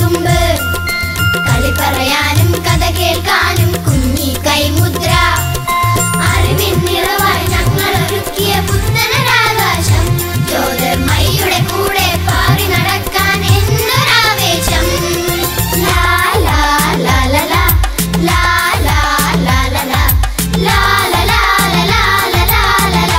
തുമ്പ് കളി പറയാനും കഥ കേൾക്കാനും കുഞ്ഞി കൈമുദ്ര അറിവിൻ നിറവായി ഞങ്ങൾ ഒരുക്കിയ പുത്തനൊരാകാശം ജ്യോതിർമയുടെ കൂടെ പാറി നടക്കാൻ എന്തൊരാവേശം ലാ ലാ ലാ ലാ ലാ ലാ ലാ ലാ ലാ ലാ ലാ ലാ ലാ ലാ ലാ ലാ ലാ ലാ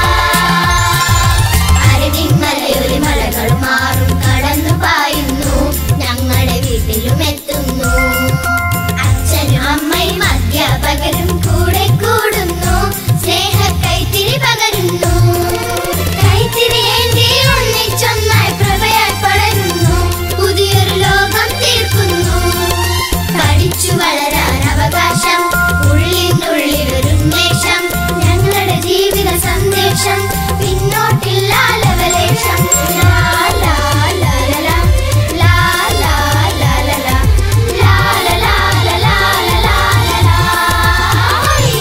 അറിവിൻ മലയൊരു മലകൾ മാറും കടന്നു പായുന്നു ഞങ്ങളുടെ വീട്ടിലും എത്തുന്നു അച്ഛനും അമ്മയും അധ്യാപകരും കൂടെ കൂടുന്നു സ്നേഹ കൈത്തിരി പകരുന്നു കൈത്തിരി ഏന്തി ഒന്നിച്ചൊന്നായി പ്രഭയായി പടരുന്നു പുതിയൊരു ലോകം തീർക്കുന്നു പഠിച്ചു വളരാൻ അവകാശം ഉള്ളിനുള്ളിലൊരു ഉന്മേഷം ഞങ്ങളുടെ ജീവിത സന്ദേശം പിന്നോട്ടില്ല ലവലേശം ലാ ലാ ലാ ലാ ലാ ലാ ലാ ലാ ലാ ലാ ലാ ലാ ലാ ലാ ലാ ലാ ലാ ലാ ഹോയ്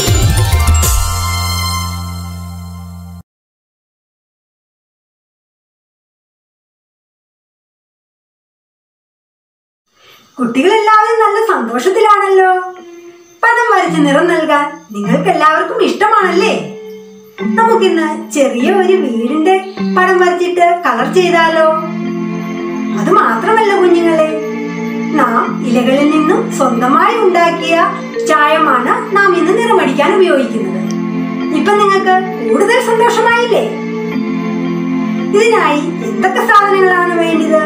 കുട്ടികളെല്ലാവരും നല്ല സന്തോഷത്തിലാണല്ലോ പടം വരച്ച് നിറം നൽകാൻ നിങ്ങൾക്ക് എല്ലാവർക്കും ഇഷ്ടമാണല്ലേ നമുക്കിന്ന് ചെറിയ ഒരു വീടിന്റെ പടം വരച്ചിട്ട് കളർ ചെയ്താലോ അത് മാത്രമല്ല കുഞ്ഞുങ്ങളെ നാം ഇലകളിൽ നിന്നും സ്വന്തമായി ഉണ്ടാക്കിയ ചായമാണ് നാം ഇന്ന് നിറമടിക്കാൻ ഉപയോഗിക്കുന്നത് ഇപ്പൊ നിങ്ങൾക്ക് കൂടുതൽ സന്തോഷമായില്ലേ ഇതിനായി എന്തൊക്കെ സാധനങ്ങളാണ് വേണ്ടത്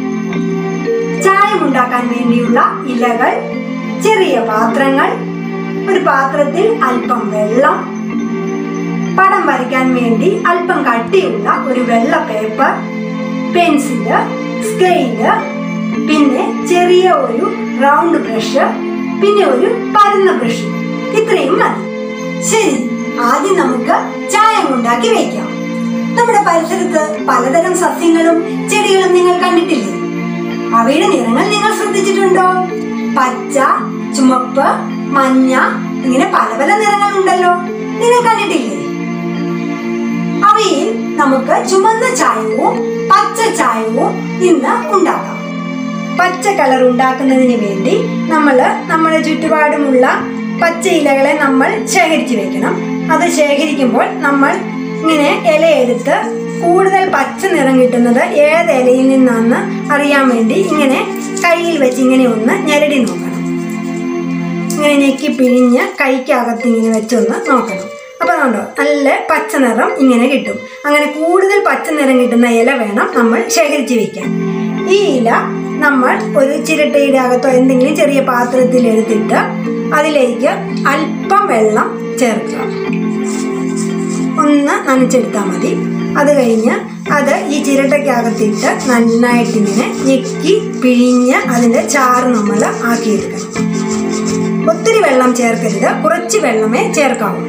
ചായം ഉണ്ടാക്കാൻ വേണ്ടിയുള്ള ഇലകൾ ചെറിയ പാത്രങ്ങൾ ഒരു പാത്രത്തിൽ അല്പം വെള്ളം പടം വരയ്ക്കാൻ വേണ്ടി അല്പം കട്ടിയുള്ള ഒരു വെള്ള പേപ്പർ പെൻസില് സ്കെയില് പിന്നെ ചെറിയ ഒരു റൗണ്ട് ബ്രഷ് പിന്നെ ഒരു പരന്ന ബ്രഷ് ഇത്രയും മതി ശരി ആദ്യം നമുക്ക് ചായം ഉണ്ടാക്കി വയ്ക്കാം നമ്മുടെ പരിസരത്ത് പലതരം സസ്യങ്ങളും ചെടികളും നിങ്ങൾ കണ്ടിട്ടില്ലേ അവയുടെ നിറങ്ങൾ നിങ്ങൾ ശ്രദ്ധിച്ചിട്ടുണ്ടോ പച്ച ചുമപ്പ് മഞ്ഞ ഇങ്ങനെ പല പല നിറങ്ങൾ ഉണ്ടല്ലോ നിങ്ങൾ കണ്ടിട്ടില്ലേ അവയിൽ നമുക്ക് ചുമന്ന ചായവും പച്ച ചായവും ഇന്ന് ഉണ്ടാക്കാം പച്ച കളർ ഉണ്ടാക്കുന്നതിന് വേണ്ടി നമ്മൾ നമ്മുടെ ചുറ്റുപാടുമുള്ള പച്ച ഇലകളെ നമ്മൾ ശേഖരിച്ചു വെക്കണം അത് ശേഖരിക്കുമ്പോൾ നമ്മൾ ഇങ്ങനെ ഇലയെടുത്ത് കൂടുതൽ പച്ച നിറം കിട്ടുന്നത് ഏത് ഇലയിൽ നിന്നാണെന്ന് അറിയാൻ വേണ്ടി ഇങ്ങനെ കയ്യിൽ വെച്ച് ഇങ്ങനെ ഒന്ന് ഞെരടി നോക്കണം ഇങ്ങനെ ഞെക്കി പിഴിഞ്ഞ് കൈക്കകത്ത് ഇങ്ങനെ വെച്ചൊന്ന് നോക്കണം അപ്പോൾ കണ്ടോ നല്ല പച്ച നിറം ഇങ്ങനെ കിട്ടും അങ്ങനെ കൂടുതൽ പച്ച നിറം കിട്ടുന്ന ഇല വേണം നമ്മൾ ശേഖരിച്ച് വെക്കാൻ ഈ ഇല നമ്മൾ ഒരു ചിരട്ടയുടെ അകത്തോ എന്തെങ്കിലും ചെറിയ പാത്രത്തിൽ എടുത്തിട്ട് അതിലേക്ക് അല്പം വെള്ളം ചേർക്കുക ഒന്ന് നനച്ചെടുത്താൽ മതി അത് കഴിഞ്ഞ് അത് ഈ ചിരട്ടയ്ക്കകത്തിട്ട് നന്നായിട്ട് ഇങ്ങനെ ഞെക്കി പിഴിഞ്ഞ് അതിൻ്റെ ചാറ് നമ്മൾ ആക്കിയെടുക്കണം ഒത്തിരി വെള്ളം ചേർക്കരുത് കുറച്ച് വെള്ളമേ ചേർക്കാവൂ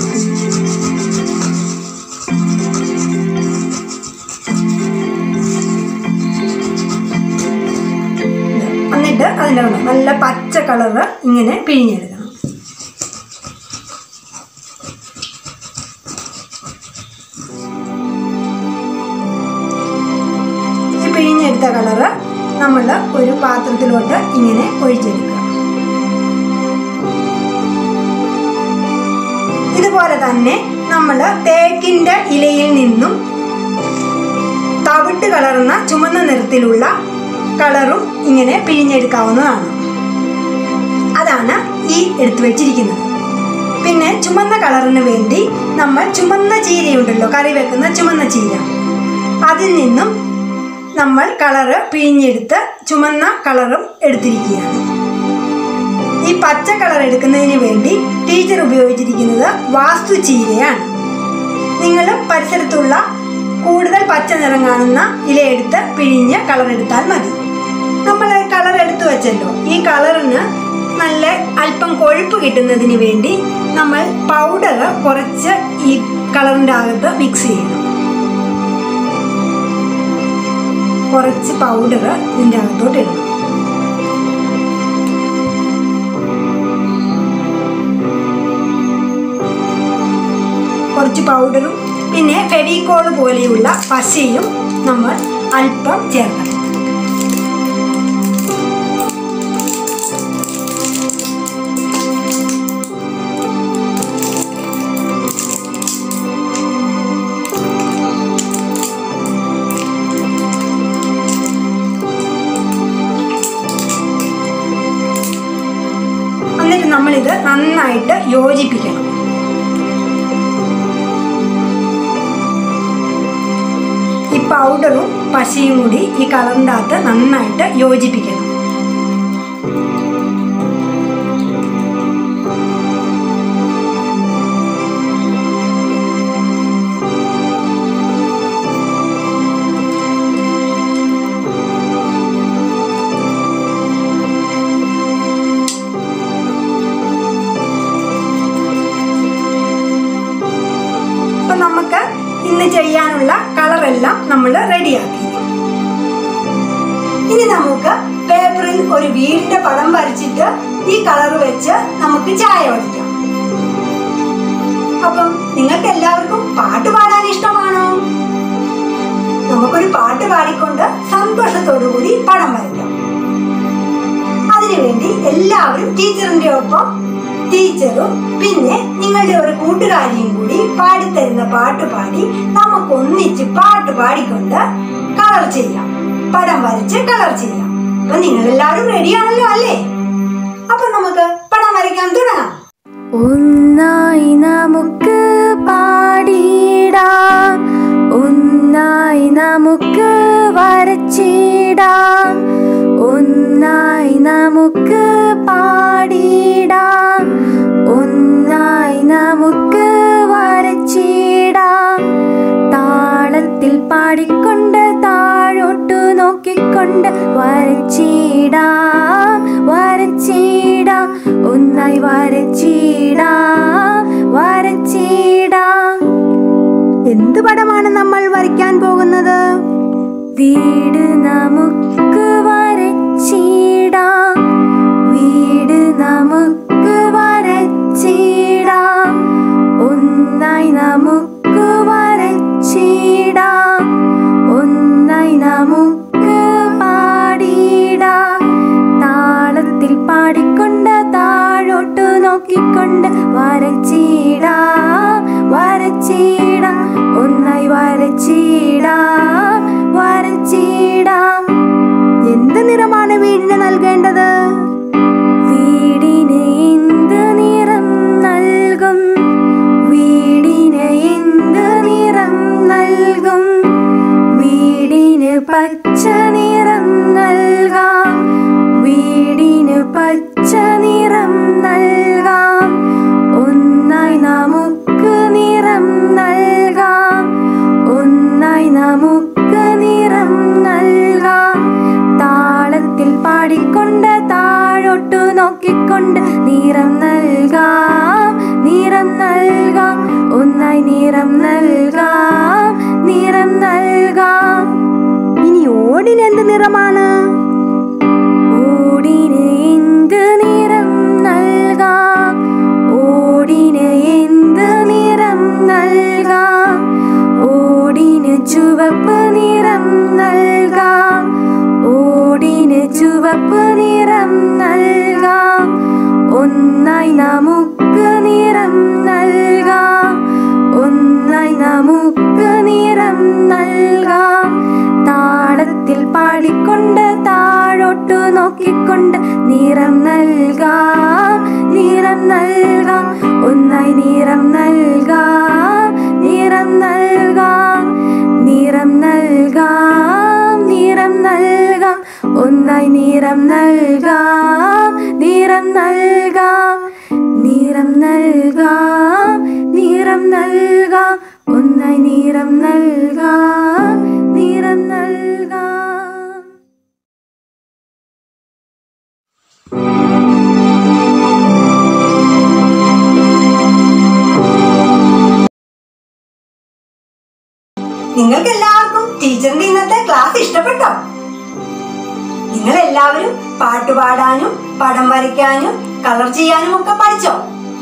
എന്നിട്ട് അതിൻ്റെ വെള്ളം നല്ല പച്ച കളറ് ഇങ്ങനെ പിഴിഞ്ഞെടുക്കണം ഈ പിഴിഞ്ഞെടുത്ത കളറ് നമ്മൾ ഒരു പാത്രത്തിലോട്ട് ഇങ്ങനെ ഒഴിച്ചെടുക്കുക ഇതുപോലെ തന്നെ നമ്മൾ തേക്കിൻ്റെ ഇലയിൽ നിന്നും തവിട്ട് കളർന്ന ചുമന്ന നിറത്തിലുള്ള കളറും ഇങ്ങനെ പിഴിഞ്ഞെടുക്കാവുന്നതാണ് അതാണ് ഈ എടുത്തു വെച്ചിരിക്കുന്നത് പിന്നെ ചുമന്ന കളറിന് വേണ്ടി നമ്മൾ ചുമന്ന ചീരയുണ്ടല്ലോ കറി വെക്കുന്ന ചുമന്ന ചീര അതിൽ നിന്നും നമ്മൾ കളറ് പിഴിഞ്ഞെടുത്ത് ചുമന്ന കളറും എടുത്തിരിക്കുകയാണ് ഈ പച്ച കളർ എടുക്കുന്നതിന് വേണ്ടി ടീച്ചർ ഉപയോഗിച്ചിരിക്കുന്നത് വാസ്തു ചീരയാണ് നിങ്ങളും പരിസരത്തുള്ള കൂടുതൽ പച്ച നിറം കാണുന്ന ഇലയെടുത്ത് പിഴിഞ്ഞ് കളർ എടുത്താൽ മതി നമ്മൾ കളർ എടുത്തു വെച്ചല്ലോ ഈ കളറിന് നല്ല അല്പം കൊഴുപ്പ് കിട്ടുന്നതിന് വേണ്ടി നമ്മൾ പൗഡർ കുറച്ച് ഈ കളറിൻ്റെ അകത്ത് മിക്സ് ചെയ്യണം കുറച്ച് പൗഡർ ഇതിൻ്റെ അകത്തോട്ട് ഇടണം കുറച്ച് പൗഡറും പിന്നെ ഫെവിക്കോൾ പോലെയുള്ള പശയും നമ്മൾ അല്പം ചേർക്കണം നമ്മളിത് നന്നായിട്ട് യോജിപ്പിക്കണം ഈ പൗഡറും പശയും കൂടി ഈ കളറിൻ്റെ അകത്ത് നന്നായിട്ട് യോജിപ്പിക്കണം അപ്പൊ നമുക്ക് ഇന്ന് ചെയ്യാനുള്ള കളറെല്ലാം നമ്മൾ റെഡിയാക്കി ഇനി നമുക്ക് പേപ്പറിൽ ഒരു വീടിന്റെ പടം വരച്ചിട്ട് ഈ കളർ വെച്ച് നമുക്ക് ചായ ഒഴിക്കാം അപ്പം നിങ്ങൾക്ക് എല്ലാവർക്കും പാട്ട് പാടാൻ ഇഷ്ടമാണോ നമുക്കൊരു പാട്ട് പാടിക്കൊണ്ട് സന്തോഷത്തോടു കൂടി പടം വരയ്ക്കാം അതിനുവേണ്ടി എല്ലാവരും ടീച്ചറിന്റെ ഒപ്പം ടീച്ചറും പിന്നെ നിങ്ങളുടെ ഒരു കൂട്ടുകാരിയും കൂടി പാടിത്തരുന്ന പാട്ട് പാടി നമുക്ക് ഒന്നിച്ച് പാട്ട് പാടിക്കൊണ്ട് കളർ ചെയ്യാം പടം വരച്ച് കളർ ചെയ്യാം അപ്പൊ നിങ്ങൾ എല്ലാവരും റെഡിയാണല്ലോ അല്ലേ അപ്പൊ നമുക്ക് പടം വരയ്ക്കാൻ തുടങ്ങാം ഒന്നായി നമുക്ക് പാടിടാം ഒന്നായി നമുക്ക് വരച്ചിടാം ഒന്നായി നമുക്ക് പാടിടാം ഒന്നായി നമുക്ക് വരച്ചിടാം താളത്തിൽ പാടിക്കൊണ്ട് താഴോട്ടു നോക്കിക്കൊണ്ട് വരച്ചിടാം വരച്ചിടാം ഒന്നായി വരച്ചിടാം വരച്ചിടാം എന്ത് പടമാണ് നമ്മൾ വരയ്ക്കാൻ പോകുന്നത് വീട് നമുക്ക് വരച്ചിടാം വീട് നമുക്ക് വരച്ചിടാം ഒന്നായി നമുക്ക് വരച്ചിടാം ഒന്നായി നമുക്ക് പാടിടാം താളത്തിൽ പാടിക്കൊണ്ട് താഴോട്ട് നോക്കിക്കൊണ്ട് വരച്ചിടാം വരച്ചിടാം ഒന്നായി വരച്ചിടാം വരച്ചിടാം എന്ത് നിറമാണ് വീടിന് നൽകേണ്ടത് വീടിന് എന്ത് നിറം നൽകും വീടിന് എന്ത് നിറം നൽകും വീടിന് പച്ച നിറം നൽകാം വീടിന് പച്ച നിറം നൽകാം ഒന്നായി നമുക്ക് നിറം നൽകാം ഒന്നായി നമുക്ക് നിറം നൽകാം താളത്തിൽ പാടിക്കൊണ്ട് താഴോട്ടു നോക്കിക്കൊണ്ട് നിറം നൽകാം നിറം നൽകാം ഒന്നായി നിറം നൽകാം നിറം നൽകാം ഇനി ഓടിന് എന്ത് നിറമാണ് ഓടിന് എന്ത് നിറം നൽകാം ഓടിന് എന്ത് നിറം നൽകാം ഓടിന് ചുവപ്പ് നിറം നൽകാം ഓടിന് ചുവപ്പ് നിറം നൽകാം ഒന്നായി നമുക്ക് നിറം നൽകാം ഒന്നായി നമുക്ക് നിറം നൽകാം താളത്തിൽ പാടിക്കൊണ്ട് താഴോട്ടു നോക്കിക്കൊണ്ട് നിറം നൽകാം നിറം നൽകാം ഒന്നായി നിറം നൽകാം നിറം നൽകാം നിറം നൽകാം നിറം നൽകാം ഒന്നായി നിറം നൽകാം നിറം നൽകാം നിറം നൽകാം നിറം നൽകാം ഒന്നായി നിറം നൽകാം നിറം നൽകാം നിങ്ങൾക്ക് എല്ലാവർക്കും ടീച്ചറിന്റെ ഇന്നത്തെ ക്ലാസ് ഇഷ്ടപ്പെട്ടോ നിങ്ങൾ എല്ലാവരും പാട്ട് പാടാനും പടം വരയ്ക്കാനും കളർ ചെയ്യാനും ഒക്കെ പഠിച്ചോ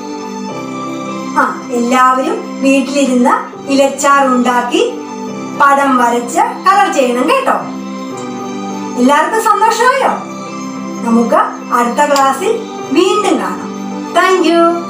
ആ എല്ലാവരും വീട്ടിലിരുന്ന് ഇലച്ചാർ ഉണ്ടാക്കി പടം വരച്ച് കളർ ചെയ്യണം കേട്ടോ എല്ലാവർക്കും സന്തോഷമായോ നമുക്ക് അടുത്ത ക്ലാസ്സിൽ വീണ്ടും കാണാം താങ്ക് യു